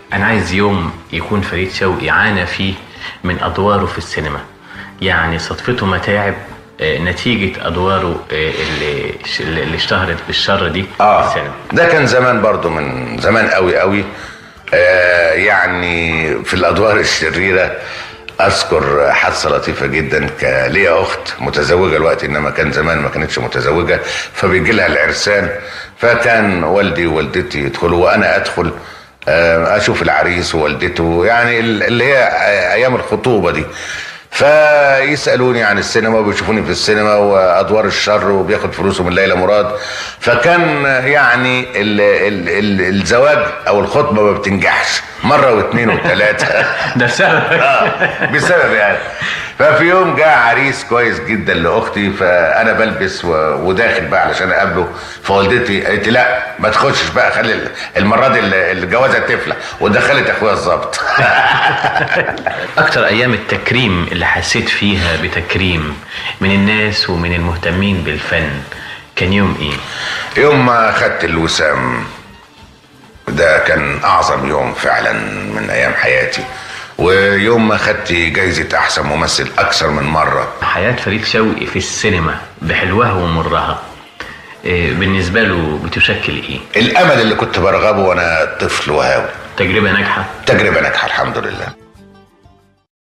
انا عايز يوم يكون فريد شوقي عانى فيه من ادواره في السينما يعني صدفته متاعب آه، نتيجة أدواره آه، اللي اللي اشتهرت بالشر دي في اه السينما ده كان زمان برضو من زمان قوي قوي آه يعني في الادوار الشريره اذكر حادثه لطيفه جدا كان ليا اخت متزوجه الوقت انما كان زمان ما كانتش متزوجه فبيجي لها العرسان فكان والدي ووالدتي يدخلوا وانا ادخل آه، اشوف العريس ووالدته يعني اللي هي ايام الخطوبه دي فيسالوني عن السينما وبيشوفوني في السينما وادوار الشر وبياخد فلوسه من ليلى مراد فكان يعني ال ال ال الزواج او الخطبه ما بتنجحش مره واثنين وثلاثه ده بسبب آه، بسبب يعني ففي يوم جاء عريس كويس جدا لاختي فانا بلبس و- وداخل بقى علشان اقابله فوالدتي قالت لي لا ما تخشش بقى خلي المره دي الجوازه تفلح ودخلت اخويا الظابط أكتر أيام التكريم اللي حسيت فيها بتكريم من الناس ومن المهتمين بالفن كان يوم إيه؟ يوم ما خدت الوسام ده كان اعظم يوم فعلا من ايام حياتي ويوم ما خدت جايزة أحسن ممثل أكثر من مرة حياة فريد شوقي في السينما بحلوها ومرها إيه، بالنسبة له بتشكل إيه؟ الأمل اللي كنت برغبه وأنا طفل وهاوي تجربة ناجحة تجربة ناجحة الحمد لله